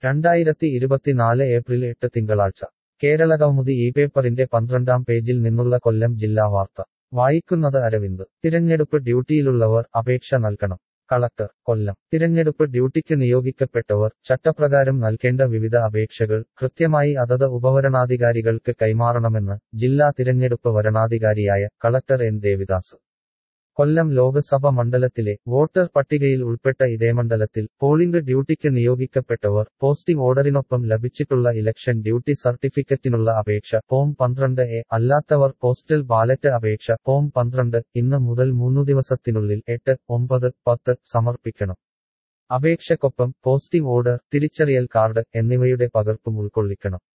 രണ്ടായിരത്തി ഇരുപത്തിനാല് ഏപ്രിൽ എട്ട് തിങ്കളാഴ്ച കേരളകൗമുദി ഈ പേപ്പറിന്റെ പന്ത്രണ്ടാം പേജിൽ നിന്നുള്ള കൊല്ലം ജില്ലാ വാർത്ത വായിക്കുന്നത് അരവിന്ദ് തിരഞ്ഞെടുപ്പ് ഡ്യൂട്ടിയിലുള്ളവർ അപേക്ഷ നൽകണം കളക്ടർ കൊല്ലം തിരഞ്ഞെടുപ്പ് ഡ്യൂട്ടിക്ക് നിയോഗിക്കപ്പെട്ടവർ ചട്ടപ്രകാരം നൽകേണ്ട വിവിധ അപേക്ഷകൾ കൃത്യമായി അതത് ഉപവരണാധികാരികൾക്ക് കൈമാറണമെന്ന് ജില്ലാ തിരഞ്ഞെടുപ്പ് വരണാധികാരിയായ കളക്ടർ എൻ ദേവിദാസ് കൊല്ലം ലോക്സഭ മണ്ഡലത്തിലെ വോട്ടർ പട്ടികയിൽ ഉൾപ്പെട്ട ഇതേ മണ്ഡലത്തിൽ പോളിംഗ് ഡ്യൂട്ടിക്ക് നിയോഗിക്കപ്പെട്ടവർ പോസ്റ്റിംഗ് ഓർഡറിനൊപ്പം ലഭിച്ചിട്ടുള്ള ഇലക്ഷൻ ഡ്യൂട്ടി സർട്ടിഫിക്കറ്റിനുള്ള അപേക്ഷ ഫോം പന്ത്രണ്ട് എ അല്ലാത്തവർ പോസ്റ്റൽ ബാലറ്റ് അപേക്ഷ ഫോം പന്ത്രണ്ട് ഇന്ന് മുതൽ മൂന്നു ദിവസത്തിനുള്ളിൽ എട്ട് ഒമ്പത് പത്ത് സമർപ്പിക്കണം അപേക്ഷക്കൊപ്പം പോസ്റ്റിംഗ് ഓർഡർ തിരിച്ചറിയൽ കാർഡ് എന്നിവയുടെ പകർപ്പും ഉൾക്കൊള്ളിക്കണം